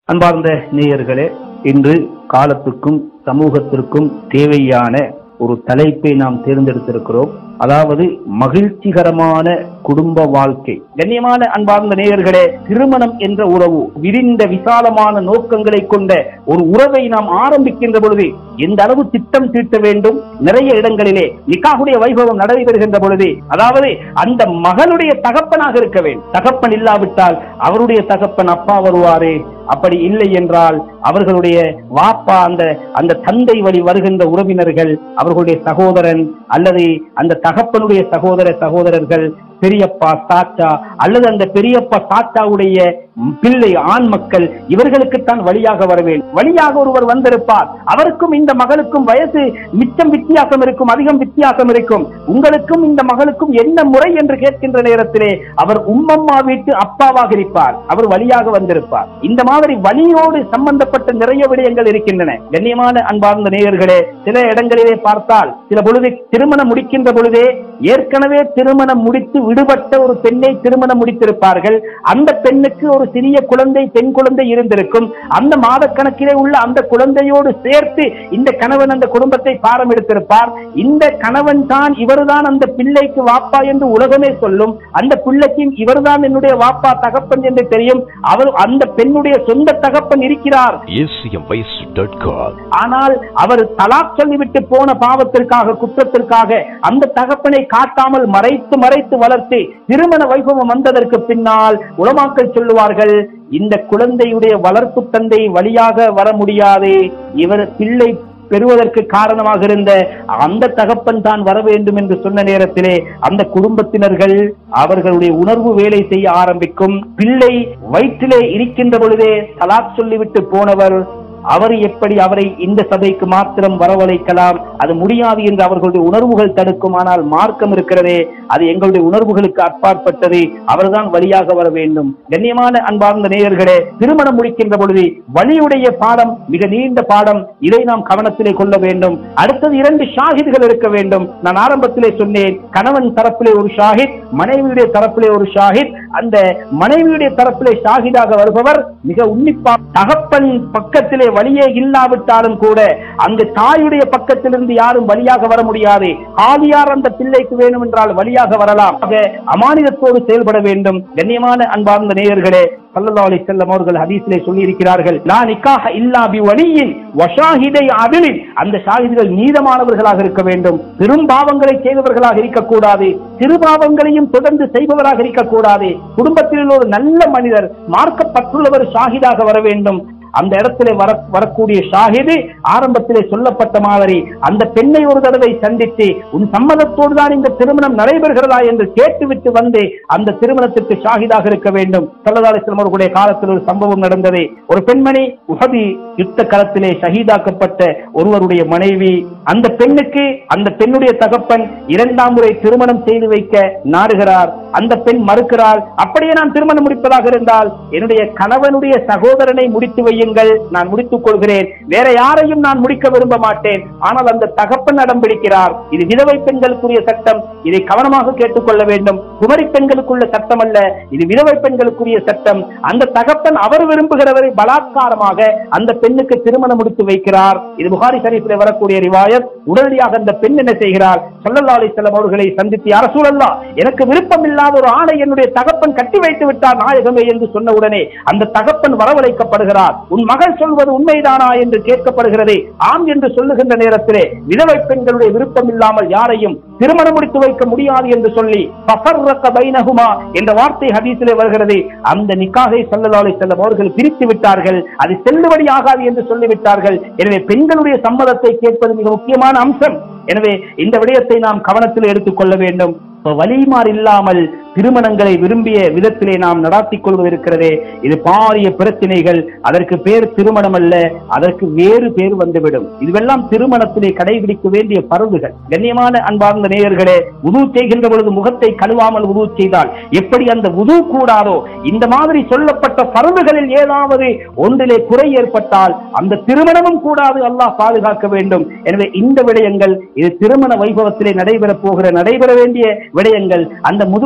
அன்பார்ந்த நேயர்களே இன்று காலத்துக்கும் சமூகத்திற்கும் தேவையான ஒரு தலைப்பை நாம் தேர்ந்தெடுத்திருக்கிறோம் அதாவது மகிழ்ச்சிகரமான குடும்ப வாழ்க்கை கண்ணியமான அன்பார்ந்த நேயர்களே திருமணம் என்ற உறவு விரிந்த விசாலமான நோக்கங்களை கொண்ட ஒரு உறவை நாம் ஆரம்பிக்கின்ற பொழுது எந்த அளவு திட்டம் தீட்ட வேண்டும் நிறைய இடங்களிலே நிக்காகுடைய வைபவம் நடைபெறுகின்ற பொழுது அதாவது அந்த மகளுடைய தகப்பனாக இருக்க வேண்டும் தகப்பன் இல்லாவிட்டால் அவருடைய தகப்பன் அப்பா வருவாரே அப்படி இல்லை என்றால் அவர்களுடைய வாப்பா அந்த அந்த தந்தை வழி வருகின்ற உறவினர்கள் அவர்களுடைய சகோதரன் அல்லது அந்த தகப்பனுடைய சகோதர சகோதரர்கள் பெரியப்பா சாச்சா அல்லது அந்த பெரியப்பா சாச்சாவுடைய பிள்ளை ஆண் மக்கள் இவர்களுக்குத்தான் வழியாக வர வேண்டும் வழியாக ஒருவர் வந்திருப்பார் அவருக்கும் இந்த மகளுக்கும் வயசு மிச்சம் வித்தியாசம் இருக்கும் அதிகம் வித்தியாசம் இருக்கும் உங்களுக்கும் இந்த மகளுக்கும் என்ன முறை என்று கேட்கின்ற நேரத்திலே அவர் உம்மம்மா வீட்டு அப்பாவாக இருப்பார் அவர் வழியாக வந்திருப்பார் இந்த மாதிரி வழியோடு சம்பந்தப்பட்ட நிறைய விடயங்கள் இருக்கின்றன கண்ணியமான அன்பார்ந்த நேயர்களே சில இடங்களிலே பார்த்தால் சில பொழுது திருமணம் முடிக்கின்ற பொழுதே ஏற்கனவே திருமணம் முடித்து விடுபட்ட ஒரு பெண்ணை திருமணம் முடித்திருப்பார்கள் அந்த பெண்ணுக்கு ஒரு சிறிய குழந்தை பெண் குழந்தை இருந்திருக்கும் அந்த மாதக்கணக்கிலே உள்ள அந்த குழந்தையோடு சேர்த்து இந்த கணவன் அந்த குடும்பத்தை பாரம் எடுத்திருப்பார் இந்த கணவன் தான் இவர்தான் அந்த பிள்ளைக்கு வாப்பா என்று உலகமே சொல்லும் அந்த பிள்ளைக்கும் இவர்தான் என்னுடைய வாப்பா தகப்பன் என்று தெரியும் அவர் அந்த பெண்ணுடைய சொந்த தகப்பன் இருக்கிறார் acmvoice.com ஆனால் அவர் தலாக் சொல்லிவிட்டு போன பாவத்திற்காக குற்றத்திற்காக அந்த தகப்பனை காட்டாமல் மறைத்து மறைத்து வளர்த்து திருமண வைபவம் வந்ததற்கு பின்னால் உலமாக்கள் சொல்லுவார்கள் இந்த குழந்தையுடைய வளர்ப்பு தந்தை வழியாக வர முடியாது இவர் பிள்ளை பெறுவதற்கு காரணமாக இருந்த அந்த தகப்பன் தான் வர வேண்டும் என்று சொன்ன நேரத்திலே அந்த குடும்பத்தினர்கள் அவர்களுடைய உணர்வு வேலை செய்ய ஆரம்பிக்கும் பிள்ளை வயிற்றிலே இருக்கின்ற பொழுதே தலாக் சொல்லிவிட்டு போனவர் அவர் எப்படி அவரை இந்த சபைக்கு மாத்திரம் வரவழைக்கலாம் அது முடியாது என்று அவர்களுடைய உணர்வுகள் தடுக்கும் ஆனால் மார்க்கம் இருக்கிறதே அது எங்களுடைய உணர்வுகளுக்கு அப்பாற்பட்டது அவர்தான் வழியாக வர வேண்டும் கண்ணியமான அன்பார்ந்த நேயர்களே திருமணம் முடிக்கின்ற பொழுது வழியுடைய பாடம் மிக நீண்ட பாடம் இதை நாம் கவனத்திலே கொள்ள வேண்டும் அடுத்தது இரண்டு ஷாஹிதுகள் இருக்க வேண்டும் நான் ஆரம்பத்திலே சொன்னேன் கணவன் தரப்பிலே ஒரு ஷாஹித் மனைவியுடைய தரப்பிலே ஒரு ஷாஹித் அந்த மனைவியுடைய தரப்பிலே ஷாஹிதாக வருபவர் மிக உன்னிப்பா தகப்பன் பக்கத்திலே வழியே இல்லாவிட்டாலும் கூட அந்த தாயுடைய பக்கத்திலிருந்து யாரும் வழியாக வர முடியாது ஆதியார் அந்த பிள்ளைக்கு வேணும் என்றால் வழியாக வரலாம் ஆக, அமானிதத்தோடு செயல்பட வேண்டும் கண்ணியமான அன்பார்ந்த நேயர்களே சல்லல்லாஹு அலைஹி வஸல்லம் அவர்கள் ஹதீஸிலே சொல்லி இருக்கிறார்கள் லா நிக்காஹ இல்லா பி வலியின் வஷாஹிதை அபிலின் அந்த ஷாஹிதுகள் நீதமானவர்களாக இருக்க வேண்டும் பெரும் பாவங்களை செய்தவர்களாக இருக்கக்கூடாது சிறு பாவங்களையும் தொடர்ந்து செய்பவராக இருக்கக்கூடாது குடும்பத்தில் ஒரு நல்ல மனிதர் மார்க்கப்பட்டுள்ளவர் ஷாஹிதாக வர வேண்டும் அந்த இடத்திலே வர வரக்கூடிய ஷாஹிது ஆரம்பத்திலே சொல்லப்பட்ட மாதிரி அந்த பெண்ணை ஒரு தடவை சந்தித்து உன் சம்மதத்தோடு தான் இந்த திருமணம் நடைபெறுகிறதா என்று கேட்டுவிட்டு வந்து அந்த திருமணத்திற்கு ஷாஹிதாக இருக்க வேண்டும் சல்லதாலிஸ்லம் அவர்களுடைய காலத்தில் ஒரு சம்பவம் நடந்தது ஒரு பெண்மணி உஹதி யுத்த களத்திலே ஷஹீதாக்கப்பட்ட ஒருவருடைய மனைவி அந்த பெண்ணுக்கு அந்த பெண்ணுடைய தகப்பன் இரண்டாம் முறை திருமணம் செய்து வைக்க நாடுகிறார் அந்த பெண் மறுக்கிறாள் அப்படியே நான் திருமணம் முடிப்பதாக இருந்தால் என்னுடைய கணவனுடைய சகோதரனை முடித்து வையுங்கள் நான் முடித்துக் கொள்கிறேன் வேற யாரையும் நான் முடிக்க விரும்ப மாட்டேன் ஆனால் அந்த தகப்பன் அடம் பிடிக்கிறார் இது விதவை பெண்களுக்குரிய சட்டம் இதை கவனமாக கேட்டுக்கொள்ள வேண்டும் குமரி பெண்களுக்குள்ள சட்டம் அல்ல இது விதவை பெண்களுக்குரிய சட்டம் அந்த தகப்பன் அவர் விரும்புகிறவரை பலாத்காரமாக அந்த பெண்ணுக்கு திருமணம் முடித்து வைக்கிறார் இது புகாரி ஷரீஃபில் வரக்கூடிய ரிவாயத் உடனடியாக அந்த பெண் என்ன செய்கிறார் ஸல்லல்லாஹு அலைஹி வஸல்லம் அவர்களை சந்தித்து அரசூலல்லா எனக்கு விருப்பம் இல்லாத ஒரு ஆணை என்னுடைய தகப்பன் கட்டி வைத்து விட்டார் நாயகமே என்று சொன்ன உடனே அந்த தகப்பன் வரவழைக்கப்படுகிறார் உன் மகள் சொல்வது உண்மைதானா என்று கேட்கப்படுகிறது ஆம் என்று சொல்லுகின்ற நேரத்திலே விதவை பெண்களுடைய விருப்பம் இல்லாமல் யாரையும் திருமணம் முடித்து வைக்க முடியாது என்று சொல்லி பஃபர்ரக்க பைனஹுமா என்ற வார்த்தை ஹதீஸிலே வருகிறது அந்த நிக்காகை ஸல்லல்லாஹு அலைஹி வஸல்லம் அவர்கள் பிரித்து விட்டார்கள் அது செல்லுபடியாகாது என்று சொல்லிவிட்டார்கள் எனவே பெண்களுடைய சம்மதத்தை கேட்பது மிக முக்கியமான அம்சம் எனவே இந்த விடயத்தை நாம் கவனத்தில் எடுத்துக்கொள்ள வேண்டும் இப்ப வலிமார் இல்லாமல் திருமணங்களை விரும்பிய விதத்திலே நாம் நடாத்திக் கொள்வது இருக்கிறதே இது பாரிய பிரச்சனைகள் அதற்கு பேர் திருமணம் அல்ல அதற்கு வேறு பேர் வந்துவிடும் இதுவெல்லாம் திருமணத்திலே கடைபிடிக்க வேண்டிய பருவுகள் கண்ணியமான அன்பார்ந்த நேயர்களே உது செய்கின்ற பொழுது முகத்தை கழுவாமல் உது செய்தால் எப்படி அந்த உது கூடாதோ இந்த மாதிரி சொல்லப்பட்ட பருவுகளில் ஏதாவது ஒன்றிலே குறை ஏற்பட்டால் அந்த திருமணமும் கூடாது அல்லாஹ் பாதுகாக்க வேண்டும் எனவே இந்த விடயங்கள் இது திருமண வைபவத்திலே நடைபெற போகிற நடைபெற வேண்டிய விடயங்கள் அந்த முது புது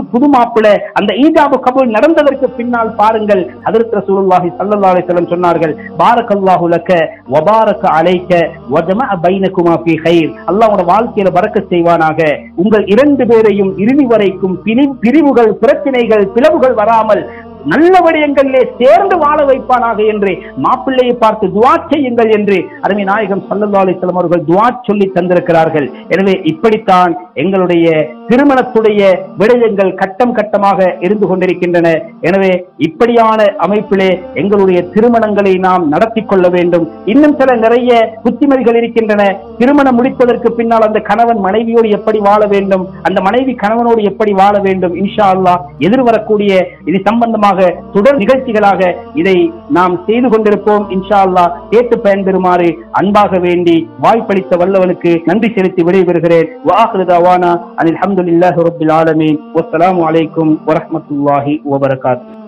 மாப்பிள்ளை அந்த ஈஜாபு கபூல் நடந்ததற்கு பின்னால் பாருங்கள் ஹதரத் ரசூலுல்லாஹி ஸல்லல்லாஹு அலைஹி வஸல்லம் சொன்னார்கள் பாரக்கல்லாஹு லக்க வபாரக அலைக்க வஜமஅ பைனகுமா ஃபீ கைர் அல்லாஹ் உங்களோட வாழ்க்கையில பரக்கத் செய்வானாக உங்கள் இரண்டு பேரையும் இறுதி வரைக்கும் பிரி- பிரிவுகள் பிரச்சனைகள் பிளவுகள் வராமல் நல்ல விடயங்களிலே சேர்ந்து வாழ வைப்பானாக என்று மாப்பிள்ளையை பார்த்து துவா செய்யுங்கள் என்று அருமை நாயகம் சல்லல்லாஹு அலைஹி வஸல்லம் அவர்கள் துவா சொல்லி தந்திருக்கிறார்கள் எனவே இப்படித்தான் எங்களுடைய திருமணத்துடைய விடயங்கள் கட்டம் கட்டமாக இருந்து கொண்டிருக்கின்றன எனவே இப்படியான அமைப்பிலே எங்களுடைய திருமணங்களை நாம் நடத்தி கொள்ள வேண்டும் இன்னும் சில நிறைய புத்திமதிகள் இருக்கின்றன திருமணம் முடிப்பதற்கு பின்னால் அந்த கணவன் மனைவியோடு எப்படி வாழ வேண்டும் அந்த மனைவி கணவனோடு எப்படி வாழ வேண்டும் இன்ஷா அல்லாஹ் எதிர்வரக்கூடிய இது சம்பந்தமாக தொடர் நிகழ்ச்சிகளாக இதை நாம் செய்து கொண்டிருப்போம் இன்ஷா அல்லாஹ் கேட்டு பயன்பெறுமாறு அன்பாக வேண்டி வாய்ப்பளித்த வல்லவனுக்கு நன்றி செலுத்தி விடைபெறுகிறேன் வாஹிரு தவானா அனில் அல்ஹம்துலில்லாஹி ரப்பில் ஆலமீன் வஸ்ஸலாமு அலைக்கும் வரஹ்மத்துல்லாஹி வபரகாத்துஹு